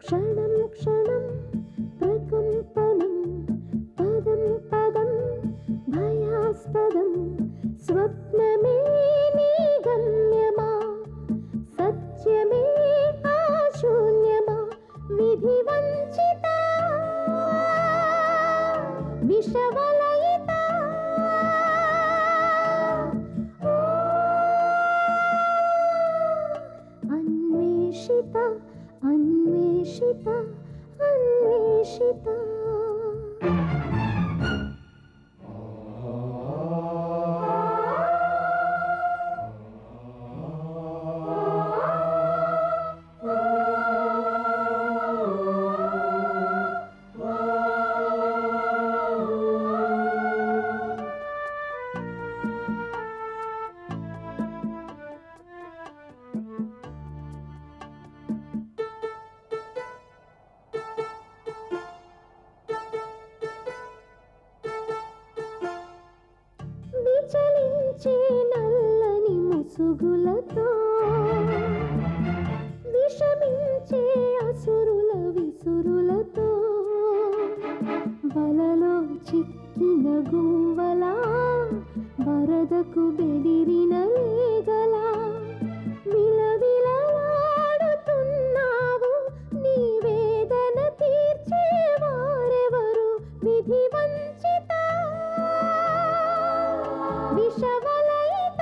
క్షణం క్షణం ప్రకంపనం పదం పదం భయాస్పదం స్వప్నమే నీ గమ్యమా సత్యమే ఆ శూన్యమా విధి వంచిత విషవలయిత అన్వేషిత అన్వేషిత అన్వేషిత విచలించే నల్లని ముసుగులతో విషమించే అసురుల విసురులతో వలలో చిక్కిన గువ్వలా వరదకు బెదిరిన లేగలా విలవిలలాడుతున్నావు నీ వేదన తీర్చేవారెవరు విధి వంచిత విషవలయిత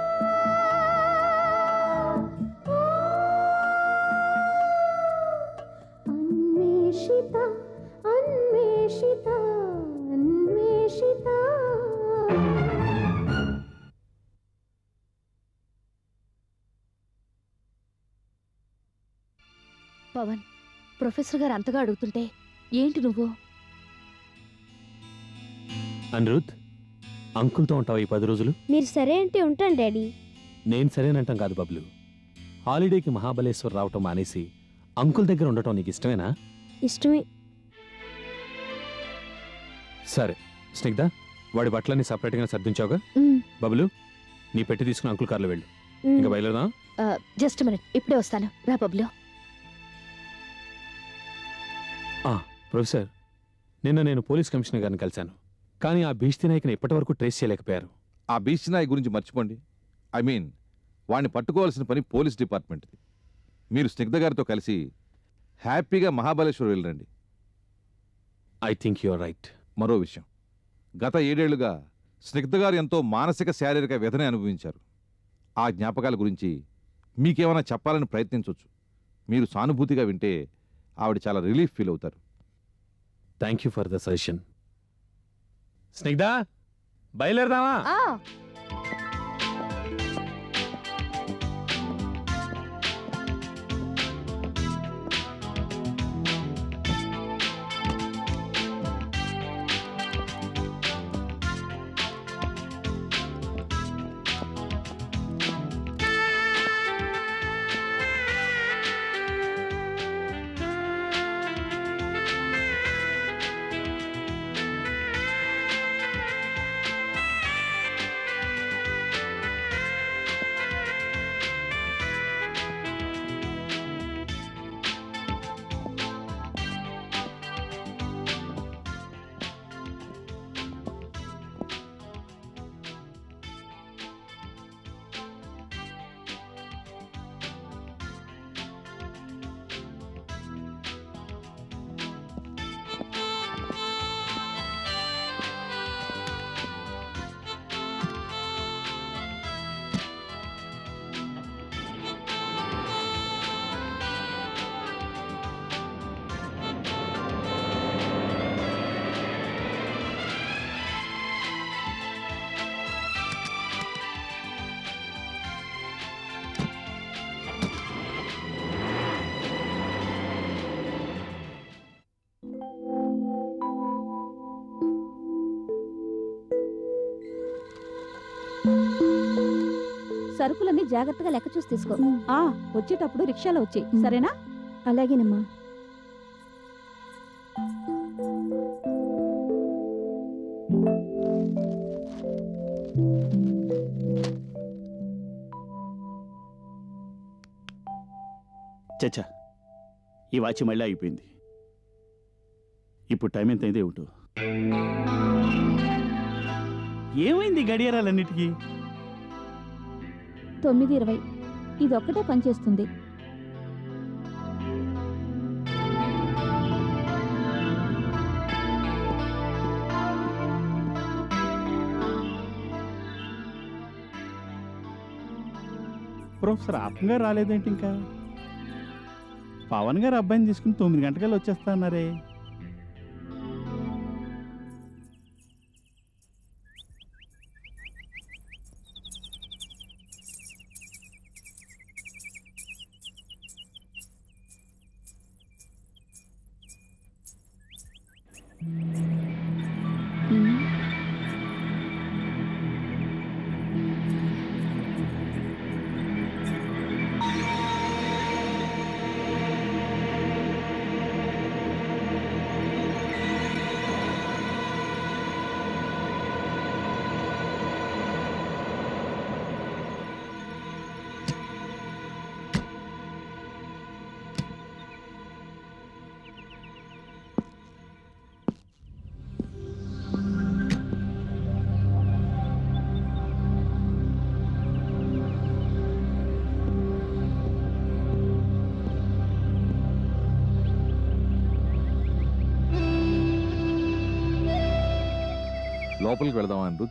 అన్వేషిత అన్వేషిత అన్వేషిత పవన్ ప్రొఫెసర్ గారు అంతగా అడుగుతుంటే ఏంటి నువ్వు అనిరుద్ అంకుల్తో ఉంటావు ఈ పది రోజులు మీరు సరే అంటే ఉంటాను డాడీ నేను సరేనంటాం కాదు బబ్లు హాలిడేకి మహాబలేశ్వర్ రావటం మానేసి అంకుల్ దగ్గర ఉండటం నీకు ఇష్టమేనా ఇష్టమే సరే స్నిగ్ధ వాడి బట్టలన్నీ సపరేట్గా సర్దించావుగా మ్, బబులు నీ పెట్టి తీసుకుని అంకుల్ కార్లో వెళ్ళు ఇంకా బయలుదేరదాం ఆ, జస్ట్ మినిట్ ఇప్పుడే వస్తాను రా బబ్లు ప్రొఫెసర్ నిన్న నేను పోలీస్ కమిషనర్ గారిని కలిశాను కానీ ఆ భీష్తి నాయకుని ఇప్పటివరకు ట్రేస్ చేయలేకపోయారు ఆ బీచ్ నాయ్ గురించి మర్చిపోండి ఐ మీన్ వాడిని పట్టుకోవాల్సిన పని పోలీస్ డిపార్ట్మెంట్ది మీరు స్నిగ్ధ గారితో కలిసి హ్యాపీగా మహాబలేశ్వర్ వెళ్ళండి ఐ థింక్ యువర్ రైట్ మరో విషయం గత ఏడేళ్లుగా స్నిగ్ధ గారు ఎంతో మానసిక శారీరక వ్యధని అనుభవించారు ఆ జ్ఞాపకాల గురించి మీకేమైనా చెప్పాలని ప్రయత్నించవచ్చు మీరు సానుభూతిగా వింటే ఆవిడ చాలా రిలీఫ్ ఫీల్ అవుతారు thank you for the suggestion Snigdha బయలుదేరదామా సరుకులన్నీ జాగ్రత్తగా లెక్క చూసి తీసుకో ఆ వచ్చేటప్పుడు రిక్షాలో వచ్చి సరేనా అలాగేనమ్మా చచ్చా ఈ వాచ్ మళ్ళీ అయిపోయింది ఇప్పుడు టైం ఎంత అయింది ఏమిటో ఏమైంది ఈ గడియారాలన్నిటికీ తొమ్మిది ఇరవై ఇదొక్కటే పనిచేస్తుంది ప్రొఫెసర్ ఆత్మ గారు రాలేదేంటి ఇంకా పవన్ గారు అబ్బాయిని తీసుకుని తొమ్మిది గంటకల్లా వచ్చేస్తా అన్నారే లోపలికి వెళదామా అనిరుద్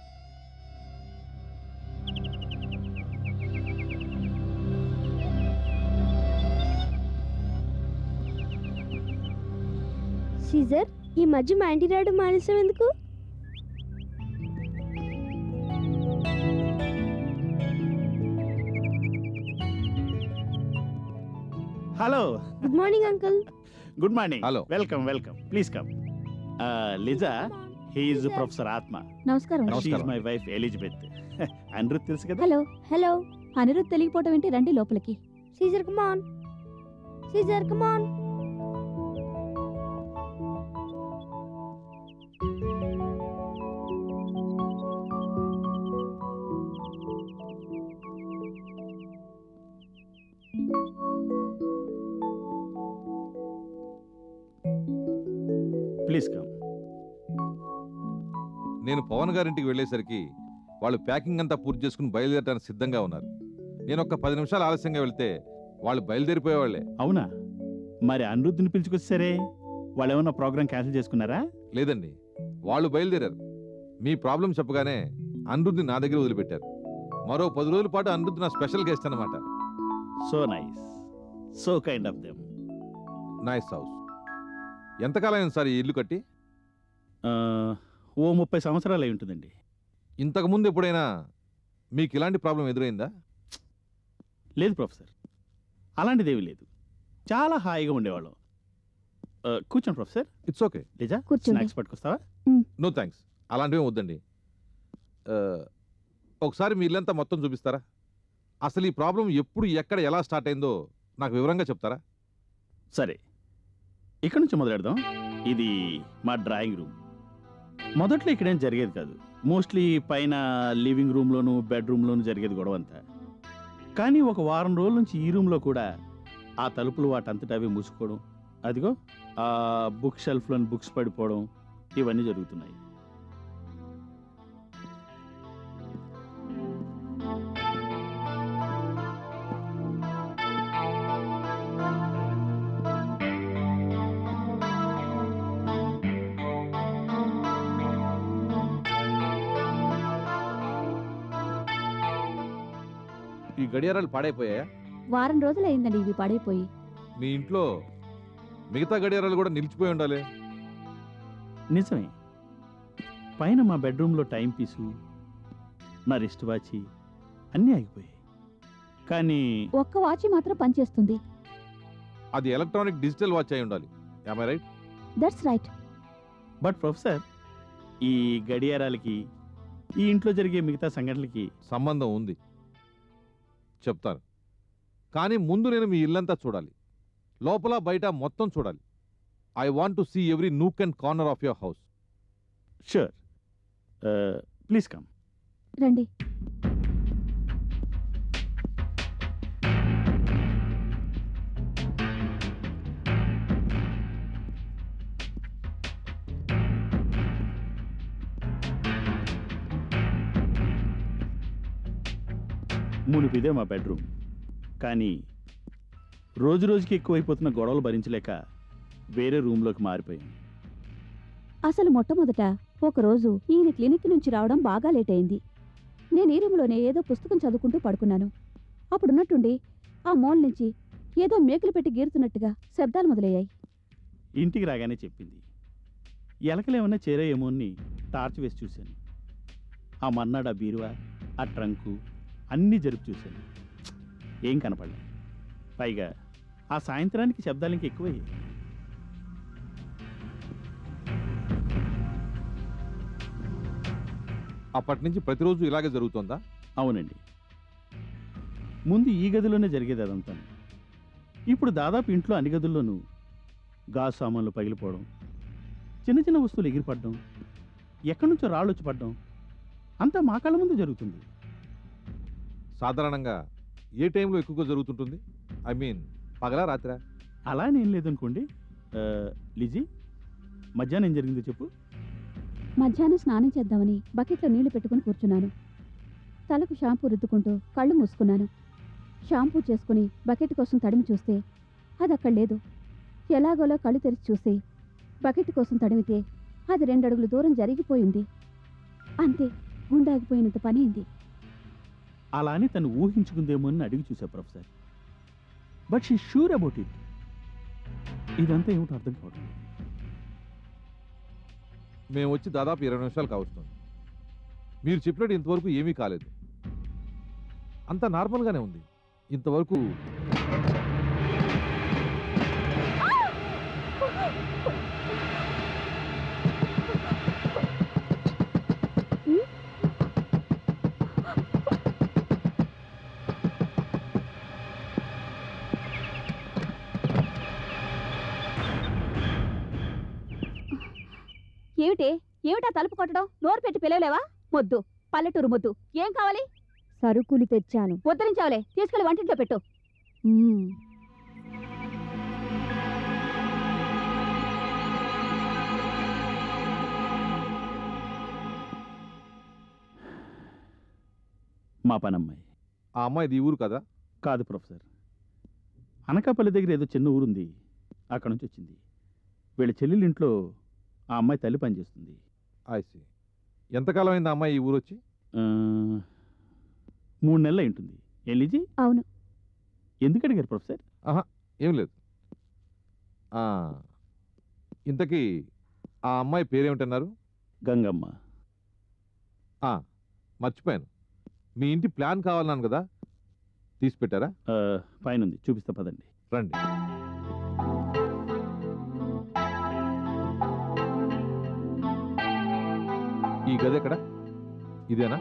సీజర్ ఈ మధ్య మా ఇంటి రాడు మానేసాం ఎందుకు hello good morning uncle good morning Hello. Welcome welcome please come Liza he is professor Atma నమస్కారం నమస్కారం. మై వైఫ్ ఎలిజబెత్ అనిరుద్ తెలుసు కదా హలో హలో అనిరుద్ తెలియపోవటం ఏంటి రండి లోపలికి Caesar come on Caesar come on please come నేను పవన్ గారింటికి వెళ్ళేసరికి వాళ్ళు ప్యాకింగ్ అంతా పూర్తి చేసుకుని బయలుదేరడానికి సిద్ధంగా ఉన్నారు నేను ఒక పది నిమిషాలు ఆలస్యంగా వెళ్తే వాళ్ళు బయలుదేరిపోయేవాళ్లే అవునా మరి అనిరుద్ధిని పిలుచుకొచ్చారే వాళ్ళు ఏమన్నా ప్రోగ్రామ్ క్యాన్సిల్ చేసుకున్నారా లేదండి వాళ్ళు బయలుదేరారు మీ ప్రాబ్లం చెప్పగానే అనిరుద్ని నా దగ్గర వదిలిపెట్టారు మరో పది రోజుల పాటు అనిరుద్ధ్ నా స్పెషల్ గెస్ట్ అన్నమాట so nice so kind of them nice house ఎంతకాలం అయింది సార్ ఈ ఇల్లు కట్టి ఓ ముప్పై సంవత్సరాలు అయి ఉంటుందండి ఇంతకు ముందు ఎప్పుడైనా మీకు ఇలాంటి ప్రాబ్లం ఎదురైందా లేదు ప్రొఫెసర్ అలాంటిదేమీ లేదు చాలా హాయిగా ఉండేవాళ్ళం ఆ, కూర్చోండి ప్రొఫెసర్ ఇట్స్ ఓకే లిజా కూర్చోండి స్నాక్స్ పట్టుకొస్తావా నో థ్యాంక్స్ అలాంటివి వద్దండి ఆ, ఒకసారి మీ ఇల్లంతా మొత్తం చూపిస్తారా అసలు ఈ ప్రాబ్లం ఎప్పుడు ఎక్కడ ఎలా స్టార్ట్ అయిందో నాకు వివరంగా చెప్తారా సరే ఇక్కడ నుంచి మొదలెడదాం ఇది మా డ్రాయింగ్ రూమ్ మొదట్లో ఇక్కడేం జరిగేది కాదు మోస్ట్లీ పైన లివింగ్ రూమ్లోను బెడ్రూమ్లోను జరిగేది గొడవ అంతా కానీ ఒక వారం రోజుల నుంచి ఈ రూమ్లో కూడా ఆ తలుపులు వాటంతట అవి మూసుకోవడం అదిగో ఆ బుక్ షెల్ఫ్లోని బుక్స్ పడిపోవడం ఇవన్నీ జరుగుతున్నాయి ఈ గడియారాలు పాడైపోయాయా వారం రోజులు అయిందండి ఇవి పడైపోయి మీ ఇంట్లో మిగతా గడియారాలు కూడా నిలిచిపోయి ఉండాలి నిజమే పైన మా బెడ్రూమ్లో టైం పీసు నా రిస్ట్ వాచి అన్నీ ఆగిపోయాయి కానీ ఒక్క వాచి మాత్రం పనిచేస్తుంది అది ఎలక్ట్రానిక్ డిజిటల్ వాచ్ అయి ఉండాలి I right that's right but professor ఈ గడియారాలకి ఈ ఇంట్లో జరిగే మిగతా సంఘటనలకి సంబంధం ఉంది చెప్తాను కానీ ముందు నేను మీ ఇల్లంతా చూడాలి లోపల బయట మొత్తం చూడాలి I want to see every nook and corner of your house sure please come రండి మునిపిదే మా బెడ్రూమ్ కానీ రోజు రోజుకి ఎక్కువైపోతున్న గొడవలు భరించలేక వేరే రూమ్లోకి మారిపోయాం అసలు మొట్టమొదట ఒకరోజు ఈయన క్లినిక్ నుంచి రావడం బాగా లేట్ అయింది నేను ఈ రూమ్లోనే ఏదో పుస్తకం చదువుకుంటూ పడుకున్నాను అప్పుడున్నట్టుండి ఆ మూల నుంచి ఏదో మేకులు పెట్టి గీరుతున్నట్టుగా శబ్దాలు మొదలయ్యాయి ఇంటికి రాగానే చెప్పింది ఎలకలేమన్నా చేరాయేమో అని టార్చ్ వేసి చూశాను ఆ మన్నాడు ఆ బీరువా ఆ ట్రంకు అన్నీ జరిపి చూశాను ఏం కనపడలే పైగా ఆ సాయంత్రానికి శబ్దాలు ఇంక ఎక్కువయ్యాయి అప్పటి నుంచి ప్రతిరోజు ఇలాగే జరుగుతోందా అవునండి ముందు ఈ గదిలోనే జరిగేది అదంతా ఇప్పుడు దాదాపు ఇంట్లో అన్ని గదుల్లోనూ గాజు సామాన్లు పగిలిపోవడం చిన్న చిన్న వస్తువులు ఎగిరిపడడం ఎక్కడి నుంచో రాళ్ళు వచ్చి పడడం అంతా మా కళ్ళ ముందు జరుగుతుంది సాధారణంగా ఏ టైంలో ఎక్కువగా జరుగుతుంటుంది ఐ మీన్ పగలా రాత్రా అలా నేను లేదనుకోండి ఆ, లిజీ మధ్యాహ్నం ఏం జరిగిందో చెప్పు మధ్యాహ్నం స్నానం చేద్దామని బకెట్లో నీళ్లు పెట్టుకుని కూర్చున్నాను తలకు షాంపూ రుద్దుకుంటూ కళ్ళు మూసుకున్నాను షాంపూ చేసుకుని బకెట్ కోసం తడిమి చూస్తే అది అక్కడ లేదు ఎలాగోలా కళ్ళు తెరిచి చూసి బకెట్ కోసం తడిమితే అది రెండు అడుగులు దూరం జరిగిపోయింది అంతే గుండాగిపోయినంత పని అయింది అలా అని తను ఊహించుకుందేమో అని అడిగి చూసా professor but she sure about it ఇదంతా ఏమిటో అర్థం కావడం లేదు. మేము వచ్చి దాదాపు ఇరవై నిమిషాలు కావస్తుంది మీరు చెప్పినట్టు ఇంతవరకు ఏమీ కాలేదు అంతా నార్మల్గానే ఉంది ఇంతవరకు ఏమిటి ఏమిటా తలుపు కొట్టడం నోరు పెట్టి పిలవలేవా మొద్దు పల్లెటూరు మొద్దు ఏం కావాలి సరుకులు తెచ్చాను ఉద్ధరించావులే తీసుకెళ్లి వంటింట్లో పెట్టు మా పనమ్మాయి ఆ అమ్మాయిది ఈ ఊరు కదా కాదు ప్రొఫెసర్ అనకాపల్లి దగ్గర ఏదో చిన్న ఊరుంది అక్కడ నుంచి వచ్చింది వీళ్ళ చెల్లెళ్ళ ఇంట్లో ఆ అమ్మాయి తల్లి పనిచేస్తుంది ఐసి ఎంతకాలం అయింది ఆ అమ్మాయి ఈ ఊరు వచ్చి ఆ, మూడు నెలలు అయి ఉంటుంది ఏం లిజీ అవును ఎందుకు అడిగారు ప్రొఫెసర్ ఏం లేదు ఆ, ఇంతకీ ఆ అమ్మాయి పేరేమిటన్నారు గంగమ్మ ఆ, మర్చిపోయాను మీ ఇంటి ప్లాన్ కావాలన్నాను కదా తీసి పెట్టారా ఆ, పైన ఉంది చూపిస్తా పదండి రండి ఈ గది ఎక్కడ ఇదేనా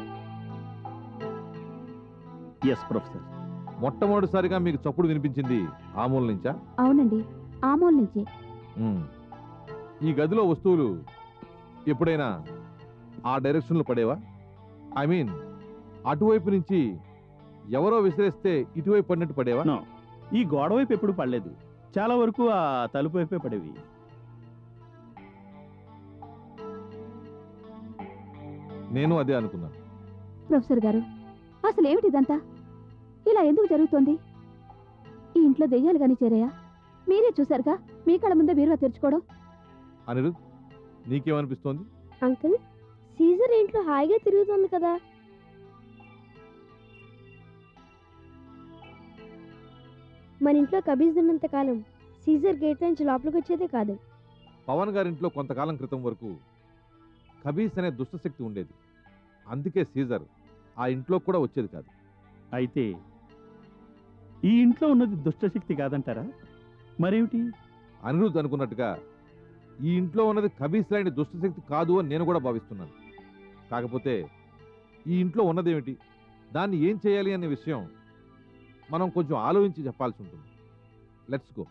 ఎస్ ప్రొఫెసర్ మొట్టమొదటిసారిగా మీకు చప్పుడు వినిపించింది ఆ మూల నుంచా అవునండి ఆ మూల నుంచి మ్మ్. ఈ గదిలో వస్తువులు ఎప్పుడైనా ఆ డైరెక్షన్లో పడేవా ఐ మీన్ అటువైపు నుంచి ఎవరో విసిరేస్తే ఇటువైపు పడినట్టు పడేవా No. ఈ గోడ వైపు ఎప్పుడు పడలేదు చాలా వరకు ఆ తలుపు వైపే పడేవి నేను అదే అనుకున్నాను ప్రొఫెసర్ గారు అసలు ఏమిటి ఇదంతా ఇలా ఎందుకు జరుగుతోంది ఈ ఇంట్లో దెయ్యాలు గాని చేరాయా మీరే చూశారుగా మీ కళ్ళ ముందే బీరువా తెరుచుకోవడం అనిరుద్ నీకేమనిపిస్తోంది అంకుల్ సీజర్ ఇంట్లో హాయిగా తిరుగుతుంది కదా మన ఇంట్లో కబీజ్ ఉన్నంత కాలం సీజర్ గేట్ నుంచి లోపలికి వచ్చేదే కాదు పవన్ గారింట్లో కొంతకాలం క్రితం వరకు కబీస్ అనే దుష్టశక్తి ఉండేది అందుకే సీజర్ ఆ ఇంట్లో కూడా వచ్చేది కాదు అయితే ఈ ఇంట్లో ఉన్నది దుష్టశక్తి కాదంటారా మరేమిటి అనిరుద్ అనుకున్నట్టుగా ఈ ఇంట్లో ఉన్నది కబీస్ లాంటి దుష్టశక్తి కాదు అని నేను కూడా భావిస్తున్నాను కాకపోతే ఈ ఇంట్లో ఉన్నదేమిటి దాన్ని ఏం చేయాలి అనే విషయం మనం కొంచెం ఆలోచించి చెప్పాల్సి ఉంటుంది లెట్స్ గో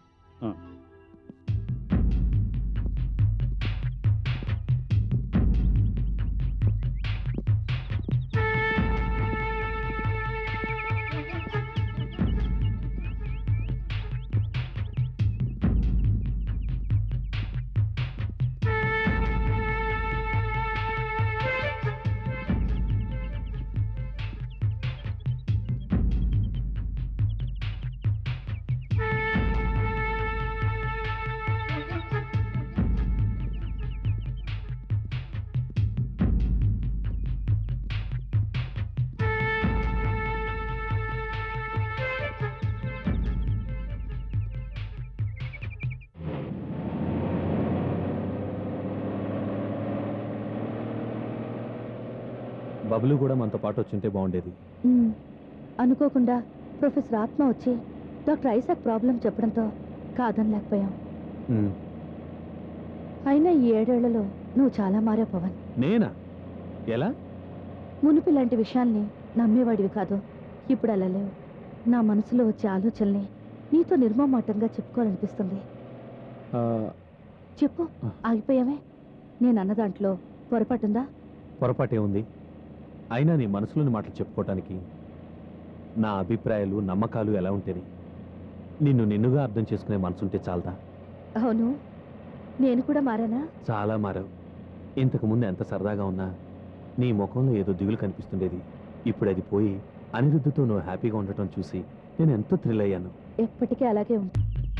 బబులు కూడా మనతో పాటు వచ్చుంటే బాగుండేది ఉమ్, అనుకోకుండా ప్రొఫెసర్ ఆత్మ వచ్చి డాక్టర్ ఐసాక్ ప్రాబ్లం చెప్పడంతో కాదనలేకపోయాం ఉమ్, అయినా ఈ ఏడేళ్లలో నువ్వు చాలా మారావు పవన్ నేనా ఎలా మునుపు ఇలాంటి విషయాల్ని నమ్మేవాడివి కాదు ఇప్పుడు అలా లేవు నా మనసులో వచ్చే ఆలోచనల్ని నీతో నిర్మమాటంగా చెప్పుకోవాలనిపిస్తుంది ఆ, చెప్పు ఆగిపోయావే నేను అన్న దాంట్లో పొరపాటుందా పొరపాటే ఉంది అయినా నీ మనసులోని మాటలు చెప్పుకోవటానికి నా అభిప్రాయాలు నమ్మకాలు ఎలా ఉంటేనే నిన్ను నిన్నుగా అర్థం చేసుకునే మనసుంటే చాలదా అవును నేను కూడా మారానా చాలా మారావు ఇంతకు ముందు ఎంత సరదాగా ఉన్నా నీ ముఖంలో ఏదో దిగులు కనిపిస్తుండేది ఇప్పుడు అది పోయి అనిరుద్ధతో నువ్వు హ్యాపీగా ఉండటం చూసి నేను ఎంతో థ్రిల్ అయ్యాను ఎప్పటికీ అలాగే ఉంటా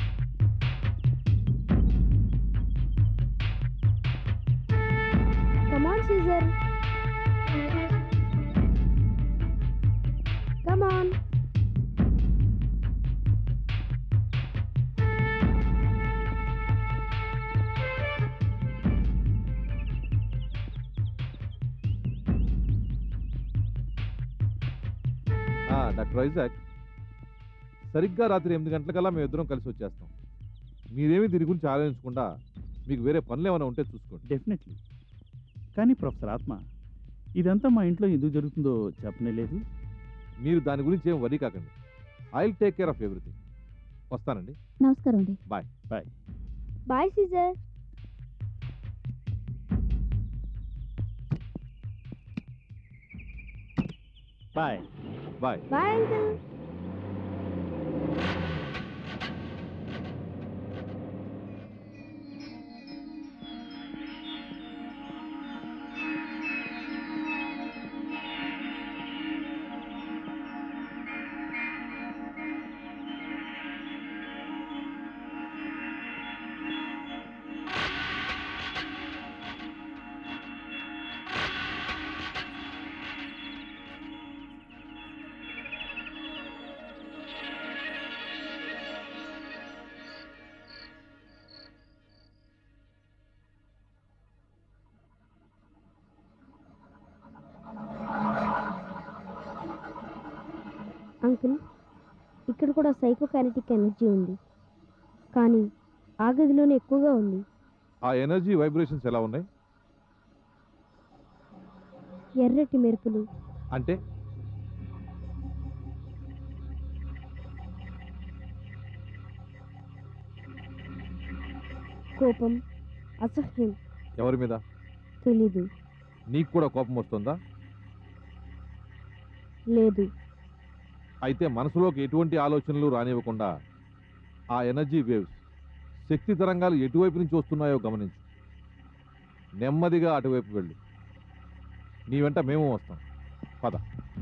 కమాన్ సీజర్ కమాన్ ఆ, డాక్టర్ ఐజాక్ సరిగ్గా రాత్రి ఎనిమిది గంటలకల్లా మేము ఇద్దరం కలిసి వచ్చేస్తాం మీరేమీ దీని గురించి ఆలోచించకుండా మీకు వేరే పనులు ఏమైనా ఉంటే చూసుకోండి డెఫినెట్లీ కానీ ప్రొఫెసర్ ఆత్మ ఇదంతా మా ఇంట్లో ఎందుకు జరుగుతుందో చెప్పనే లేదు మీరు దాని గురించి ఏం వరీ కాకండి I will take care of everything వస్తానండి నమస్కారం అండి bye Caesar bye bye bye uncle uncle ఇక్కడ కూడా సైకోకైనటిక్ ఎనర్జీ ఉంది కానీ ఆ గదిలోనే ఎక్కువగా ఉంది ఆ ఎనర్జీ వైబ్రేషన్స్ ఎలా ఉన్నాయి ఎర్రటి మెరుపులు అంటే కోపం అసహ్యం ఎవరి మీద తెలీదు నీకు కూడా కోపం వస్తుందా లేదు అయితే మనసులోకి ఎటువంటి ఆలోచనలు రానివ్వకుండా ఆ ఎనర్జీ వేవ్స్ శక్తి తరంగాలు ఎటువైపు నుంచి వస్తున్నాయో గమనించు నెమ్మదిగా అటువైపు వెళ్ళు నీ వెంట మేము వస్తాం పద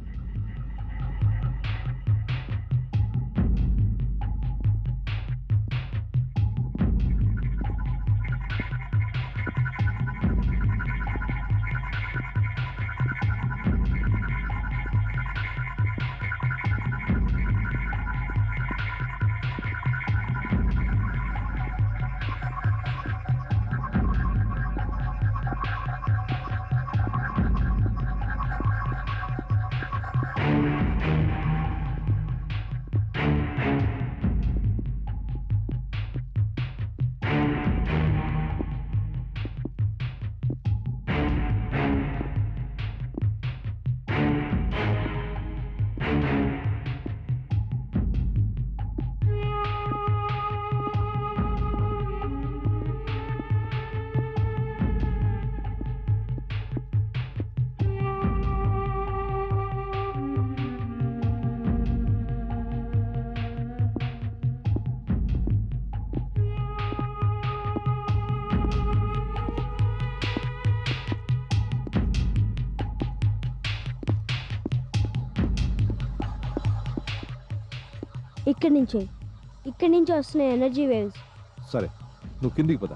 ఇక్కడి నుంచే ఇక్కడి నుంచి వస్తున్న ఎనర్జీ వేవ్స్ సరే నువ్వు కిందికి పద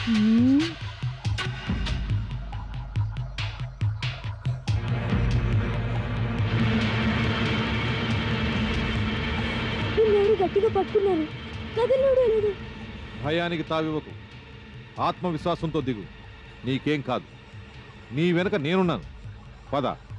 మ్మ్. నిన్నెవరు గట్టిగా పట్టుకున్నారు కదలడు లేదు భయానికి తావివ్వకు ఆత్మవిశ్వాసంతో దిగు నీకేం కాదు నీ వెనక నేనున్నాను పద